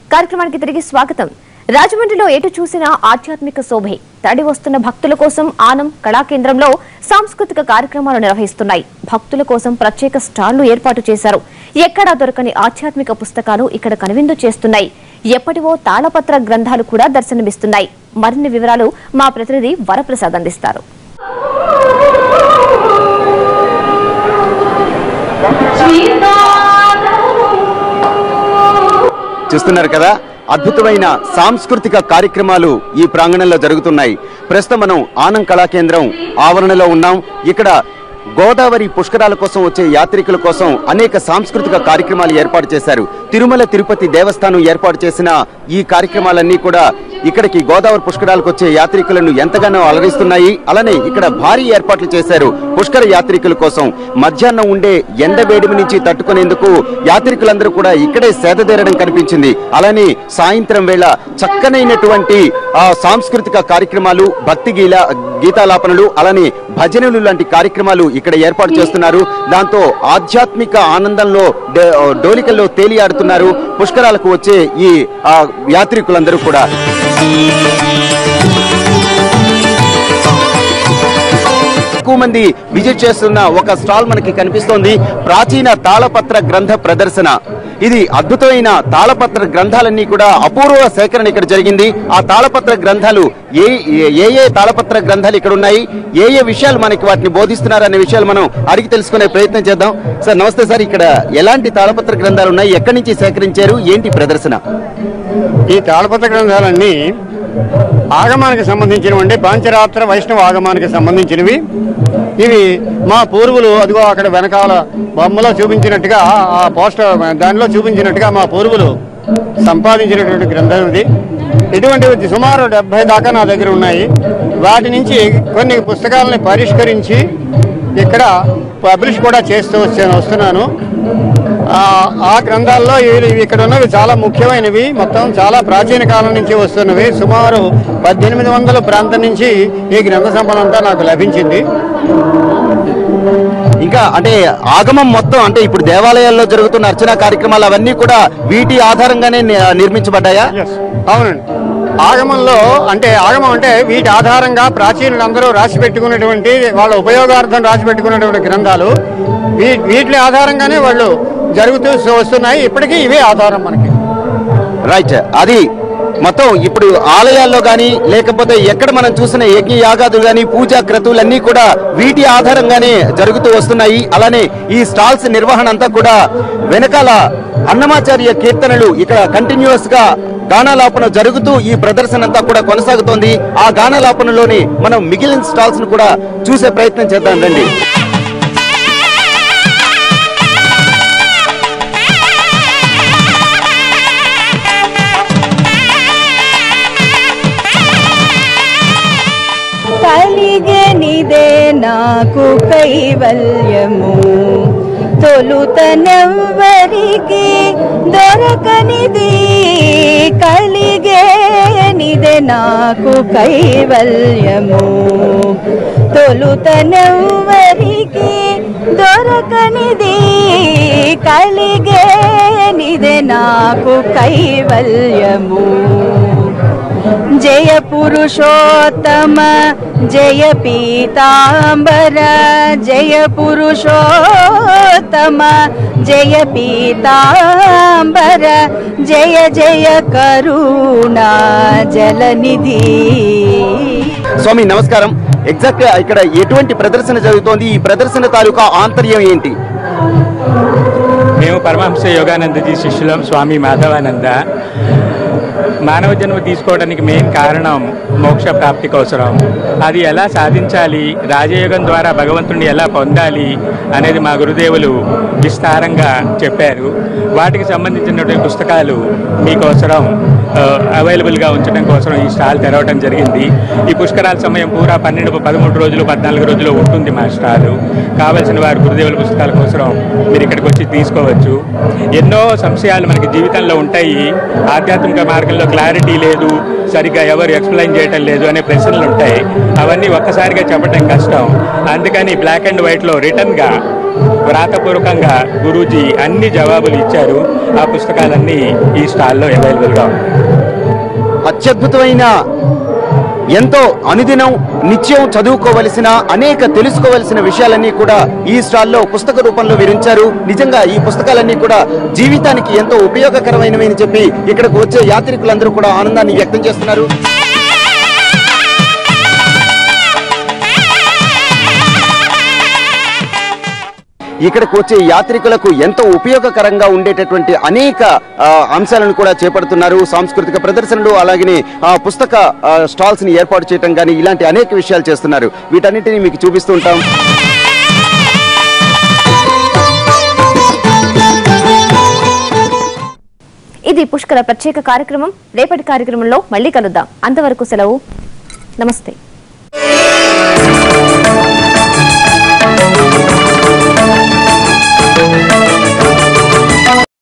కార్యక్రమానికి తిరిగి స్వాగతం రాజమండ్రిలో ఎటు చూసినా ఆధ్యాత్మిక శోభే తడి వస్తున్న భక్తుల కోసం ఆనం కళాకేంద్రంలో సాంస్కృతిక గ్రామాలు నిర్వహిస్తున్నాయి భక్తుల కోసం ప్రత్యేక స్టాళ్లు ఏర్పాటు చేశారు ఎక్కడా దొరకని ఆధ్యాత్మిక పుస్తకాలు ఇక్కడ కనువిందు చేస్తున్నాయి ఎప్పటివో తాళపత్ర గ్రంథాలు కూడా దర్శనమిస్తున్నాయి మరిన్ని వివరాలు మా ప్రతినిధి వరప్రసాద్ అందిస్తారు చూస్తున్నారు కదా అద్భుతమైన సాంస్కృతిక కార్యక్రమాలు ఈ ప్రాంగణంలో జరుగుతున్నాయి ప్రస్తుతం మనం ఆనం కళాకేంద్రం ఆవరణలో ఉన్నాం ఇక్కడ గోదావరి పుష్కరాల కోసం వచ్చే యాత్రికుల కోసం అనేక సాంస్కృతిక కార్యక్రమాలు ఏర్పాటు చేశారు తిరుమల తిరుపతి దేవస్థానం ఏర్పాటు చేసిన ఈ కార్యక్రమాలన్నీ కూడా ఇక్కడికి గోదావరి పుష్కరాలకు వచ్చే యాత్రికులను ఎంతగానో అలరిస్తున్నాయి అలానే ఇక్కడ భారీ ఏర్పాట్లు చేశారు పుష్కర యాత్రికుల కోసం మధ్యాహ్నం ఉండే ఎండ వేడిమి నుంచి తట్టుకునేందుకు యాత్రికులందరూ కూడా ఇక్కడే సేదతీరడం కనిపించింది అలానే సాయంత్రం వేళ చక్కనైనటువంటి ఆ సాంస్కృతిక కార్యక్రమాలు భక్తి గీల గీతాలాపనలు అలానే భజనలు లాంటి కార్యక్రమాలు ఇక్కడ ఏర్పాటు చేస్తున్నారు దాంతో ఆధ్యాత్మిక ఆనందంలో డే- డోలికల్లో తేలియాడుతున్నారు పుష్కరాలకు వచ్చే ఈ ఆ, యాత్రికులందరూ కూడా ఎక్కువ మంది విజిట్ చేస్తున్న ఒక స్టాల్ మనకి కనిపిస్తోంది ప్రాచీన తాళపత్ర గ్రంథ ప్రదర్శన ఇది అద్భుతమైన తాళపత్ర గ్రంథాలన్నీ కూడా అపూర్వ సేకరణ ఇక్కడ జరిగింది ఆ తాళపత్ర గ్రంథాలు ఏ ఏ- ఏ ఏ తాళపత్ర గ్రంథాలు ఇక్కడ ఉన్నాయి ఏ ఏ విషయాలు మనకి వాటిని బోధిస్తున్నారు అనే విషయాలు మనం అడిగి తెలుసుకునే ప్రయత్నం చేద్దాం సార్ నమస్తే సార్ ఇక్కడ ఎలాంటి తాళపత్ర గ్రంథాలు ఉన్నాయి ఎక్కడి నుంచి సేకరించారు ఏంటి ప్రదర్శన ఈ తాళపత్ర గ్రంథాలన్నీ ఆగమానికి సంబంధించినవండి పాంచరాత్ర వైష్ణవ ఆగమానికి సంబంధించినవి ఇవి మా పూర్వులు అదిగో అక్కడ వెనకాల బొమ్మలో చూపించినట్టుగా ఆ పోస్టర్ దానిలో చూపించినట్టుగా మా పూర్వులు సంపాదించినటువంటి గ్రంథం ఇది ఇటువంటివి సుమారు డెబ్బై దాకా నా దగ్గర ఉన్నాయి వాటి నుంచి కొన్ని పుస్తకాలని పరిష్కరించి ఇక్కడ పబ్లిష్ కూడా చేస్తూ వచ్చాను వస్తున్నాను ఆ ఆ గ్రంథాల్లో ఇవి ఇవి ఇక్కడ ఉన్నవి చాలా ముఖ్యమైనవి మొత్తం చాలా ప్రాచీన కాలం నుంచి వస్తున్నవి సుమారు పద్దెనిమిది వందల ప్రాంతం నుంచి ఈ గ్రంథ సంపద అంతా నాకు లభించింది ఇంకా అంటే ఆగమం మొత్తం అంటే ఇప్పుడు దేవాలయాల్లో జరుగుతున్న అర్చనా కార్యక్రమాలు అవన్నీ కూడా వీటి ఆధారంగానే ని- నిర్మించబడ్డాయా అవునండి ఆగమంలో అంటే ఆగమం అంటే వీటి ఆధారంగా ప్రాచీనులందరూ రాసి పెట్టుకున్నటువంటి వాళ్ళ ఉపయోగార్థం రాసి పెట్టుకున్నటువంటి గ్రంథాలు వీ వీటి ఆధారంగానే వాళ్ళు జరుగుతూ వస్తున్నాయి ఇప్పటికీ ఇవే ఆధారం మనకి రైట్ అది మొత్తం ఇప్పుడు ఆలయాల్లో గాని లేకపోతే ఎక్కడ మనం చూసిన యజ్ఞ యాగాదులు గాని పూజా క్రతువులు అన్ని కూడా వీటి ఆధారంగానే జరుగుతూ వస్తున్నాయి అలానే ఈ స్టాల్స్ నిర్వహణ అంతా కూడా వెనకాల అన్నమాచార్య కీర్తనలు ఇక్కడ కంటిన్యూస్ గా గానాలాపన జరుగుతూ ఈ ప్రదర్శన అంతా కూడా కొనసాగుతోంది ఆ గానాలాపనలోని మనం మిగిలిన స్టాల్స్ ను కూడా చూసే ప్రయత్నం చేద్దాం రండి కలిగనిదే నాకు కైవల్యము తొలుతనెవ్వరికి దొరకనిది కలిగేనిదే నాకు కైవల్యము తొలుతనెవ్వరికి దొరకనిది కలిగేనిదే నాకు కైవల్యము జయ పురుషోత్తమ జయ పీతాంబర జయ పురుషోత్తమ జయ పీతాంబర జయ జయ కరుణా జలనిధి స్వామి నమస్కారం ఎగ్జాక్ట్ గా ఇక్కడ ఎటువంటి ప్రదర్శన జరుగుతోంది ఈ ప్రదర్శన తాలూకా ఆంతర్యం ఏంటి మేము పరమహంస యోగానందజీ శిష్యులం స్వామి మాధవానంద మానవ జన్మ తీసుకోవడానికి మెయిన్ కారణం మోక్ష ప్రాప్తి కోసరం అది ఎలా సాధించాలి రాజయోగం ద్వారా భగవంతుడిని ఎలా పొందాలి అనేది మా గురుదేవులు విస్తారంగా చెప్పారు వాటికి సంబంధించినటువంటి పుస్తకాలు మీకోసరం ఆ, అవైలబుల్గా ఉంచడం కోసం ఈ స్టాల్ తెరవడం జరిగింది ఈ పుష్కరాల సమయం పూరా పన్నెండు పదమూడు రోజులు పద్నాలుగు రోజులు ఉంటుంది మా స్టాలు కావలసిన వారు గురుదేవుల పుస్తకాల కోసం మీరు ఇక్కడికి వచ్చి తీసుకోవచ్చు ఎన్నో సంశయాలు మనకి జీవితంలో ఉంటాయి ఆధ్యాత్మిక మార్గంలో క్లారిటీ లేదు సరిగ్గా ఎవరు ఎక్స్ప్లెయిన్ చేయటం లేదు అనే ప్రశ్నలు ఉంటాయి అవన్నీ ఒక్కసారిగా చెప్పడం కష్టం అందుకని బ్లాక్ అండ్ వైట్లో రిటర్న్గా వ్రాతపూర్వకంగా గురూజీ అన్ని జవాబులు ఇచ్చారు ఆ పుస్తకాలన్నీ ఈ స్టాల్లో అవైలబుల్గా ఉన్నాయి అత్యద్భుతమైన ఎంతో అనుదినం నిత్యం చదువుకోవలసిన అనేక తెలుసుకోవలసిన విషయాలన్నీ కూడా ఈ స్టాల్లో పుస్తక రూపంలో వివరించారు నిజంగా ఈ పుస్తకాలన్నీ కూడా జీవితానికి ఎంతో ఉపయోగకరమైనవి అని చెప్పి ఇక్కడికి వచ్చే యాత్రికులందరూ కూడా ఆనందాన్ని వ్యక్తం చేస్తున్నారు ఇక్కడికి వచ్చే యాత్రికులకు ఎంతో ఉపయోగకరంగా ఉండేటటువంటి అనేక ఆ, అంశాలను కూడా చేపడుతున్నారు సాంస్కృతిక ప్రదర్శనలు అలాగనే ఆ, పుస్తక ఆ, స్టాల్స్ ని ఏర్పాటు చేయడం కానీ ఇలాంటి అనేక విషయాలు చేస్తున్నారు వీటన్నిటిని మీకు చూపిస్తూ ఉంటాం ఇది పుష్కర ప్రత్యేక కార్యక్రమం రేపటి కార్యక్రమంలో మళ్ళీ కలుద్దాం అంతవరకు సెలవు నమస్తే